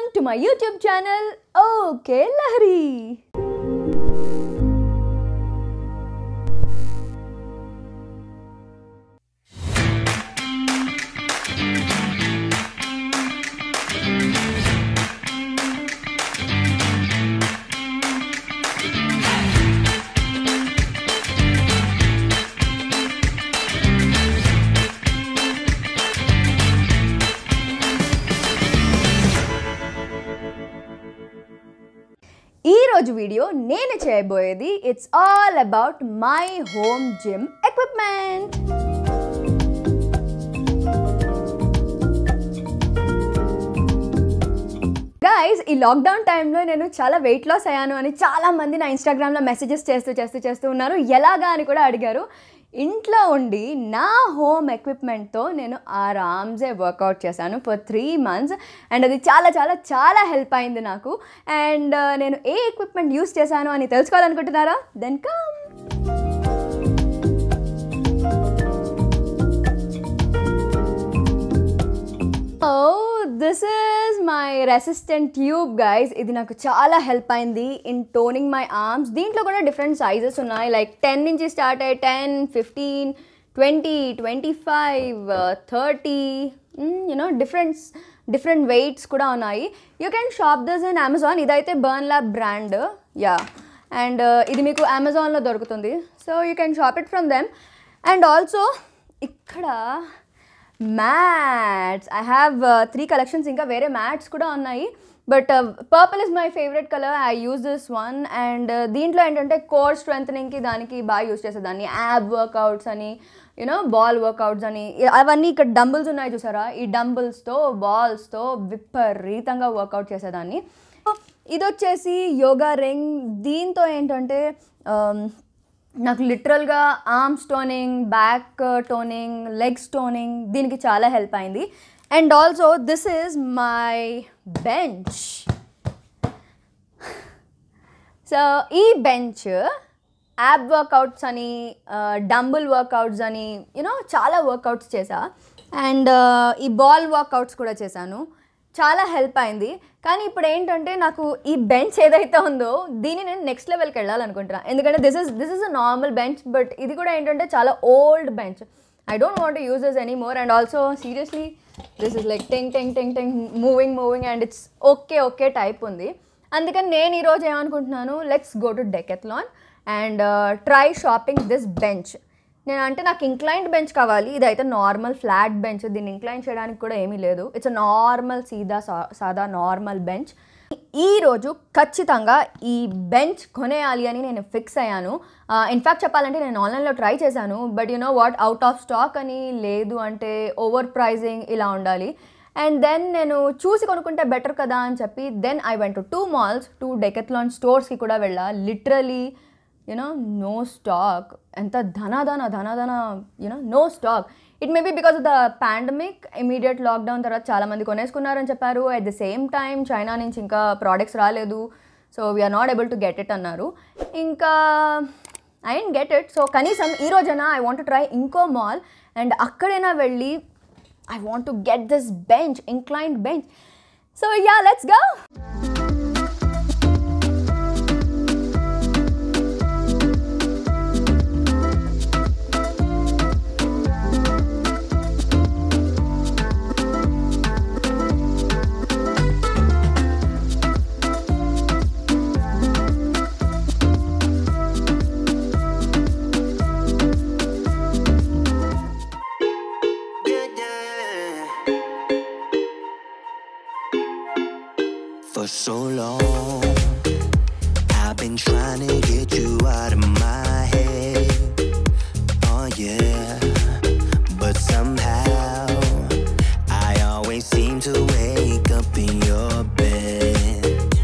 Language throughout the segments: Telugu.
to my YouTube channel, OK Lahari. ఈ రోజు వీడియో నేను చేయబోయేది it's all about my home gym equipment guys ఈ లాక్డౌన్ టైంలో నేను చాలా వెయిట్ లాస్ అయ్యాను అని చాలా మంది నా ఇన్స్టాగ్రామ్లో మెసేజెస్ చేస్తూ చేస్తూ చేస్తూ ఉన్నారు ఎలాగా అని కూడా అడిగారు ఇంట్లో ఉండి నా హోమ్ ఎక్విప్మెంట్తో నేను ఆరామ్సే వర్కౌట్ చేశాను ఫర్ త్రీ మంత్స్ అండ్ అది చాలా చాలా చాలా హెల్ప్ అయింది నాకు అండ్ నేను ఏ ఎక్విప్మెంట్ యూస్ చేశాను అని తెలుసుకోవాలనుకుంటున్నారా then come on this is my resistant tube guys ఇది నాకు చాలా హెల్ప్ అయింది ఇన్ టోనింగ్ మై ఆర్మ్స్ దీంట్లో కూడా డిఫరెంట్ సైజెస్ ఉన్నాయి లైక్ టెన్ నుంచి స్టార్ట్ అయ్యి ten fifteen twenty twenty five thirty you know different different weights కూడా ఉన్నాయి you can shop this in Amazon ఇదైతే Burn Lab brand yeah and ఇది మీకు అమెజాన్లో దొరుకుతుంది so you can shop it from them and also ఇక్కడ mats I have three collections ఇంకా వేరే మ్యాట్స్ కూడా ఉన్నాయి but purple is my favourite colour I use this one and దీంట్లో ఏంటంటే కోర్ స్ట్రెంథనింగ్కి దానికి బాగా యూజ్ చేసేదాన్ని యాబ్ వర్కౌట్స్ అని యూనో బాల్ వర్కౌట్స్ అని అవన్నీ ఇక్కడ డంబుల్స్ ఉన్నాయి చూసారా ఈ డంబుల్స్తో బాల్స్తో విపరీతంగా వర్కౌట్ చేసేదాన్ని ఇది వచ్చేసి యోగా రింగ్ దీంతో ఏంటంటే నాకు లిటరల్గా arms toning back toning legs toning దీనికి చాలా హెల్ప్ అయింది and also this is my bench so ఈ బెంచ్ యాప్ వర్కౌట్స్ అని డంబుల్ వర్కౌట్స్ అని యూనో చాలా వర్కౌట్స్ చేసా అండ్ ఈ బాల్ వర్కౌట్స్ కూడా చేశాను చాలా హెల్ప్ అయింది కానీ ఇప్పుడు ఏంటంటే నాకు ఈ బెంచ్ ఏదైతే ఉందో దీన్ని నేను నెక్స్ట్ లెవెల్కి వెళ్ళాలనుకుంటున్నాను ఎందుకంటే this is this is a normal bench but ఇది కూడా ఏంటంటే చాలా old bench I don't want use this any more and also seriously this is like టెంగ్ టెంగ్ టెంగ్ టెంగ్ moving moving and it's okay okay type ఉంది అందుకని నేను ఈరోజు ఏమనుకుంటున్నాను let's go to Decathlon and try shopping this bench నేను అంటే నాకు ఇంక్లైన్డ్ బెంచ్ కావాలి ఇదైతే నార్మల్ ఫ్లాట్ బెంచ్ దీన్ని ఇంక్లైన్ చేయడానికి కూడా ఏమీ లేదు ఇట్స్ నార్మల్ సీదా సాదా నార్మల్ బెంచ్ ఈరోజు ఖచ్చితంగా ఈ బెంచ్ కొనేయాలి అని నేను ఫిక్స్ అయ్యాను ఇన్ఫ్యాక్ట్ చెప్పాలంటే నేను ఆన్లైన్లో ట్రై చేశాను but you know what out of stock అని లేదు అంటే ఓవర్ ప్రైజింగ్ ఇలా ఉండాలి అండ్ దెన్ నేను చూసి కొనుక్కుంటే బెటర్ కదా అని చెప్పి then I went to two malls two Decathlon స్టోర్స్కి కూడా వెళ్ళా లిటరలీ యునో నో స్టాక్ ఎంత ధనాధన ధనాధన you know no stock it may be because of the pandemic immediate lockdown తర్వాత చాలామంది కొనేసుకున్నారని చెప్పారు at the same time China నుంచి ఇంకా ప్రోడక్ట్స్ రాలేదు so we're not able to get it అన్నారు ఇంకా I didn't get it so కనీసం ఈ రోజైనా ఐ వాంట్ ట్రై ఇంకో మాల్ అండ్ అక్కడైనా వెళ్ళి I want to get this bench inclined bench so yeah let's go For so long, I've been trying to get you out of my head. Oh, yeah. But somehow, I always seem to wake up in your bed.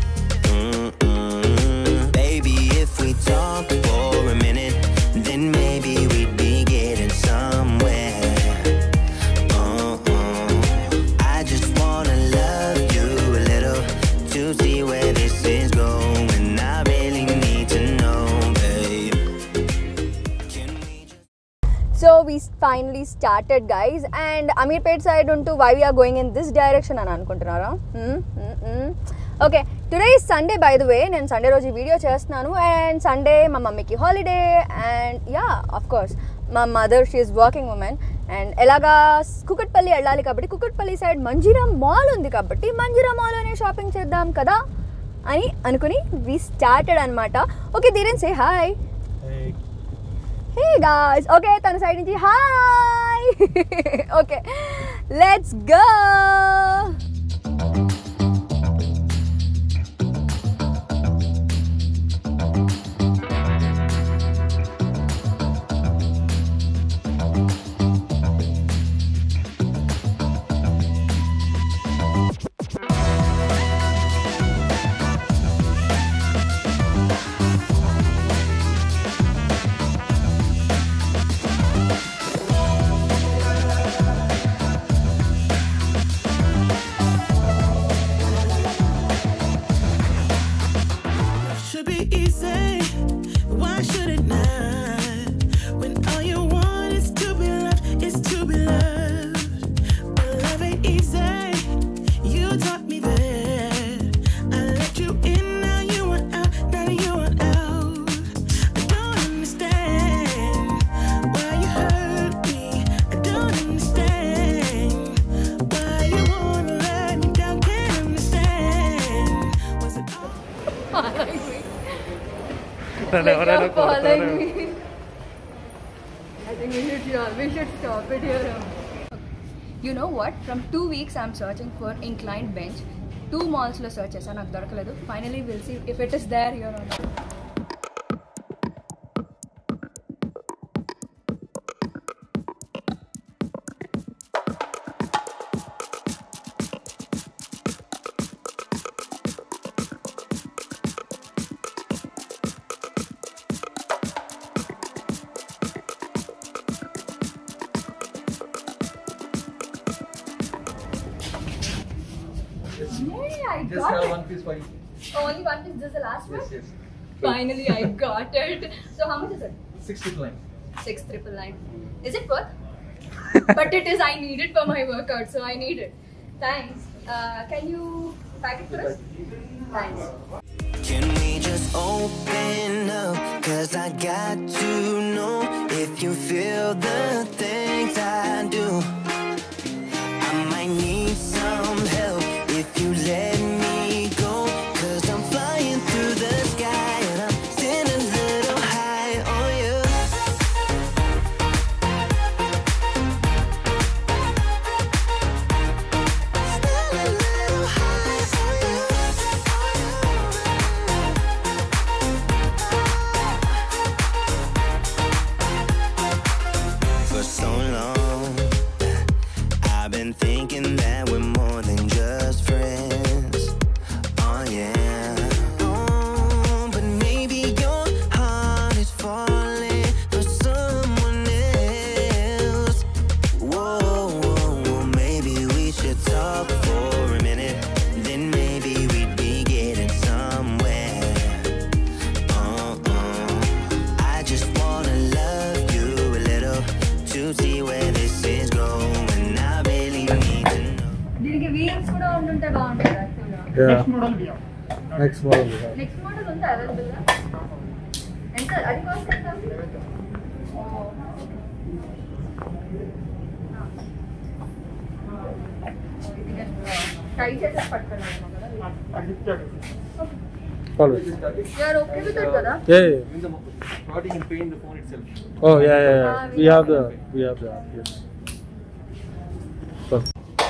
Mm-mm. Baby, if we talk for a minute, then maybe we'd be getting somewhere. Uh-uh. I just wanna love you a little to see where this is going. I really need to know, babe. Can we just so we finally started guys and Ameerpet side ఉంటూ why we are going in this direction అని అనుకుంటున్నారా okay today is Sunday by the way నేను సండే రోజు ఈ వీడియో చేస్తున్నాను అండ్ సండే మా మమ్మీకి holiday and yeah of course మా mother she is working women and ఎలాగా కుకట్పల్లి వెళ్ళాలి కాబట్టి కుకట్పల్లి సైడ్ మంజీరా మాల్ ఉంది కాబట్టి మంజీరా మాల్లోనే షాపింగ్ చేద్దాం కదా అని అనుకుని వి స్టార్టెడ్ అనమాట okay Dheeren say hi hey guys okay తన సైడ్ నుంచి hi okay let's go Should be easy. Why should it not? When all you want is to be loved, is to be loved. But love ain't easy. You taught me that. I let you in, now you want out, now you want out. I don't understand why you hurt me. I don't understand why you wanna let me down. Can't understand. Was it all? ఎవరైనా కొడతారు. I think we should, yeah, we should stop it here. You know what? From two weeks I'm searching for inclined bench. Two మాల్స్లో సెర్చ్ చేశాను నాకు దొరకలేదు finally will see if it is there you're on I Just have one piece for you. Only one piece. This is the last one. Yes, yes. Finally, I got it. So how much is it? Six triple nine. Six triple nine. Is it worth? but it is. I need it for my workout, so I need it. Thanks. Uh, can you pack it for us? Thanks. Can we just open up? Cause I got to know if you feel the things I do. I might need some help if you let me go. Cause I'm flying through the sky and I'm still a little high on you. Still a little high for so long. I've been thinking that we're more than just friends. Oh yeah. Oh, but maybe your heart is falling for someone else. Whoa, whoa, whoa, maybe we should talk for a minute. Then maybe we'd be getting somewhere. Uh-uh. I just wanna love you a little to see where this is going. I really need to know. దీనికి వీల్స్ కూడా ఉండుంటే బాగుంటుంది యాక్చువల్గా Yeah. Next model. we have. Next model ఉందా అవైలబుల్గా ఎంత అది కాస్ట్ ఎంత ఓ. ఇది టై చేసేసి పట్టుకున్నాను కదా Always. You are okay with it కదా Yeah, yeah. Even the product you can paint the phone itself. Oh, yeah, yeah, yeah. Ah, We we have have the, we have the, yes. So,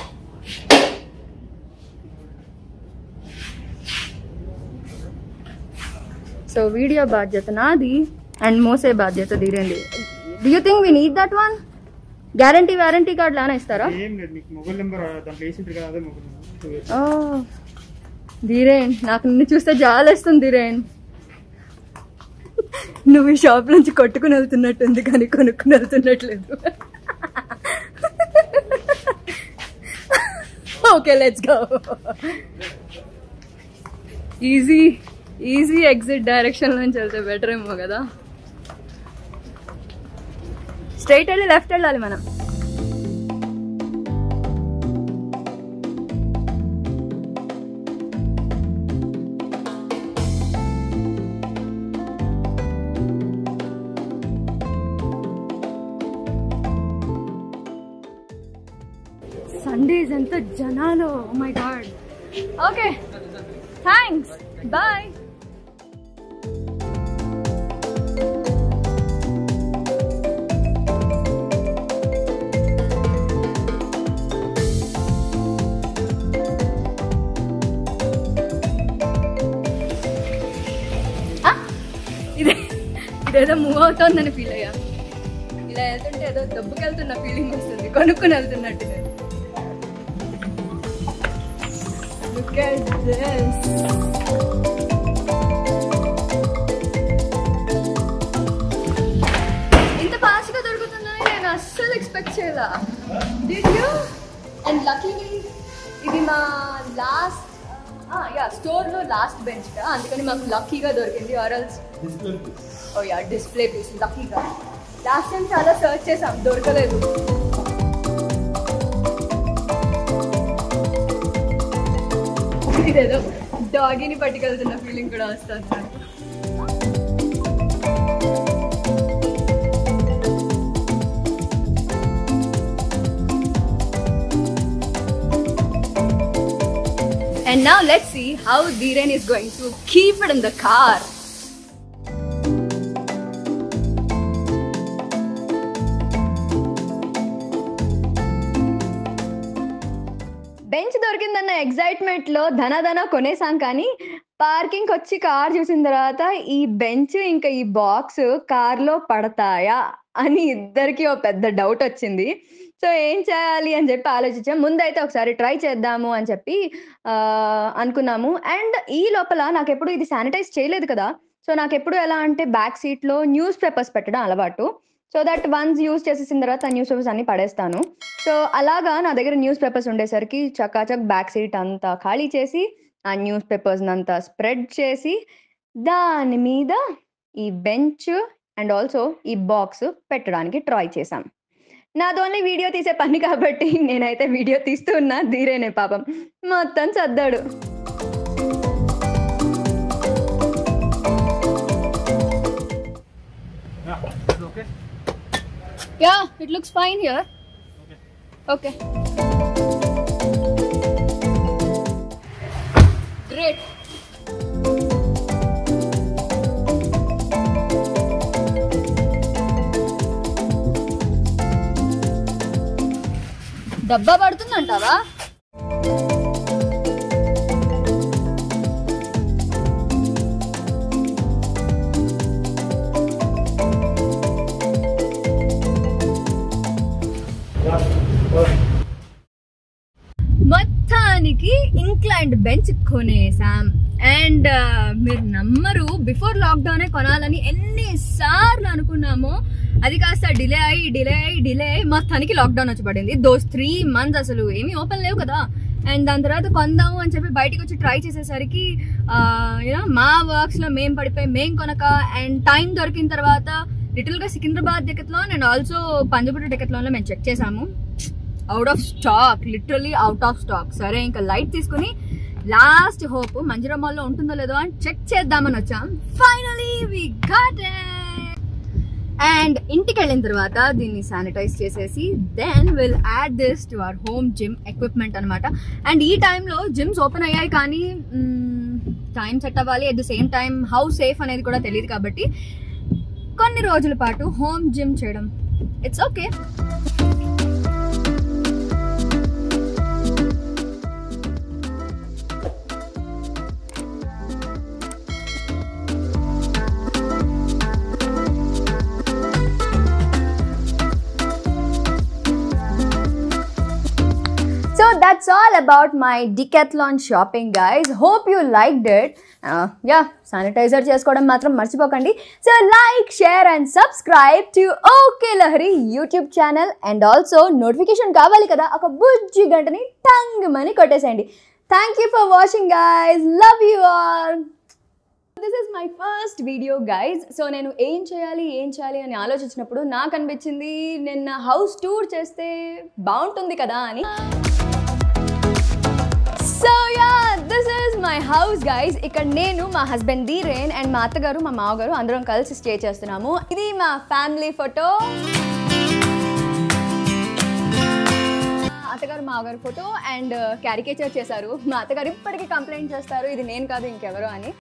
so video బాధ్యత నాది అండ్ మోసే బాధ్యత తీరండి do you think we need that one guarantee warranty card లానే ఇస్తారా ఏం లేదు మీకు మొబైల్ నెంబర్ దాంట్లో వేసి ఉంటుంది కదా అదే మొబైల్ నెంబర్ ఓ ధీరేన్ నాకు నిన్ను చూస్తే జాలేస్తుంది ధీరేన్ నువ్వు ఈ షాప్ నుంచి కొట్టుకుని వెళ్తున్నట్టుంది కానీ కొనుక్కుని వెళ్తున్నట్లేదు okay let's go easy easy exit direction నుంచి వెళ్తే బెటర్ ఏమో కదా స్ట్రైట్ వెళ్ళి లెఫ్ట్ వెళ్ళాలి మనం సండేస్ ఎంత జనాలు my god okay thanks boy ఇదే ఇదేదో మూవ్ అవుతోందని ఫీల్ అయ్యా ఇలా వెళ్తుంటే ఏదో దెబ్బకెళ్తున్న ఫీలింగ్ వస్తుంది కొనుక్కుని వెళ్తున్నట్టు Look at this. ఇంత ఫాస్ట్ గా దొరుకుతుందని నేను అస్సలు ఎక్స్పెక్ట్ చేయలా డిడ్ యూ అండ్ లక్కీలీ ఇది మా లాస్ట్ యా స్టోర్ లో లాస్ట్ బెంచ్ అందుకని మాకు లక్కీగా దొరికింది ఆర్ఎల్స్ ఓ యా డిస్ప్లే పీస్ లక్కీగా లాస్ట్ టైం చాలా సర్చ్ చేసాం దొరకలేదు ఇదేదో డాగీని పట్టుకెళ్తున్న ఫీలింగ్ కూడా వస్తుంది నాకు And now let's see how Dhiren is going to keep it in the car. Bench దొరికిందన్న ఎగ్జైట్మెంట్ లో ధన ధన కొనేసాం కానీ పార్కింగ్ వచ్చి కార్ చూసిన తర్వాత ఈ బెంచ్ ఇంకా ఈ బాక్స్ కార్ లో పడతాయా అని ఇద్దరికి ఒక పెద్ద డౌట్ వచ్చింది సో ఏం చేయాలి అని చెప్పి ఆలోచించాం ముందైతే ఒకసారి ట్రై చేద్దాము అని చెప్పి ఆ, అనుకున్నాము అండ్ ఈ లోపల నాకు ఎప్పుడు ఇది శానిటైజ్ చేయలేదు కదా సో నాకు ఎప్పుడు ఎలా అంటే బ్యాక్ సీట్ లో న్యూస్ పేపర్స్ పెట్టడం అలవాటు సో దట్ వన్స్ యూస్ చేసేసిన తర్వాత న్యూస్ పేపర్స్ అన్ని పడేస్తాను సో అలాగా నా దగ్గర న్యూస్ పేపర్స్ ఉండేసరికి చకాచక్ బ్యాక్ సీట్ అంతా ఖాళీ చేసి ఆ న్యూస్ పేపర్స్ అంతా స్ప్రెడ్ చేసి దాని మీద ఈ బెంచ్ అండ్ ఆల్సో ఈ బాక్స్ పెట్టడానికి ట్రై చేశాం నాది ఓన్లీ వీడియో తీసే పని కాబట్టి నేనైతే వీడియో తీస్తూ ఉన్నా ధీరేనే పాపం మొత్తం సర్దాడు okay. Yeah it looks fine here okay great డబ్బా పడుతుందంటావా మొత్తానికి ఇంక్లైండ్ బెంచ్ కొనేసాం అండ్ మీరు నమ్మరు బిఫోర్ లాక్డౌనే కొనాలని ఎన్నిసార్లు అనుకున్నామో అది కాస్త డిలే అయ్యి డిలే అయ్యి డిలే అయ్యి మొత్తానికి లాక్డౌన్ వచ్చి పడింది దోస్ త్రీ మంత్స్ అసలు ఏమీ ఓపెన్ లేవు కదా అండ్ దాని తర్వాత కొందాము అని చెప్పి బయటికి వచ్చి ట్రై చేసేసరికి యూనో మా వర్క్స్ లో మేం పడిపోయి మేం కొనక అండ్ టైం దొరికిన తర్వాత లిటిల్ గా సికింద్రాబాద్ టికెట్లో అండ్ ఆల్సో పంజగుట్ట టికెట్లో మేము చెక్ చేసాము out of stock literally out of stock సరే ఇంకా లైట్ తీసుకుని లాస్ట్ హోప్ మంజురా మాల్లో ఉంటుందో లేదో అని చెక్ చేద్దామని వచ్చాం ఫైనలీ వి గాట్ అండ్ ఇంటికి వెళ్ళిన తర్వాత దీన్ని శానిటైజ్ చేసేసి then will add this to our home gym equipment అనమాట అండ్ ఈ టైంలో జిమ్స్ ఓపెన్ అయ్యాయి కానీ టైం సెట్ అవ్వాలి at the same time how safe అనేది కూడా తెలియదు కాబట్టి కొన్ని రోజుల పాటు హోమ్ జిమ్ చేయడం it's okay So that's all about my Decathlon shopping, guys. Hope you liked it. Uh, yeah, sanitizer చేసుకోవడం మాత్రం మర్చిపోకండి so like share and subscribe to okay Lahari YouTube channel and also notification కావాలి కదా ఒక బుజ్జి గంటని టంగ్ మని కొట్టేసేయండి thank you for watching guys love you all this is my first video guys so నేను ఏం చేయాలి ఏం చేయాలి అని ఆలోచించినప్పుడు నాకు అనిపించింది నిన్న హౌస్ టూర్ చేస్తే బాగుంటుంది కదా అని so yeah this is my house guys ఇక్కడ నేను మా హస్బెండ్ ధీరేన్ అండ్ మా అత్తగారు మా మామగారు అందరం కలిసి స్టే చేస్తున్నాము ఇది మా ఫ్యామిలీ ఫోటో అత్తగారు మామగారు ఫోటో అండ్ క్యారికేచర్ చేశారు మా అత్తగారు ఇప్పటికీ కంప్లైంట్ చేస్తారు ఇది నేను కాదు ఇంకెవరో అని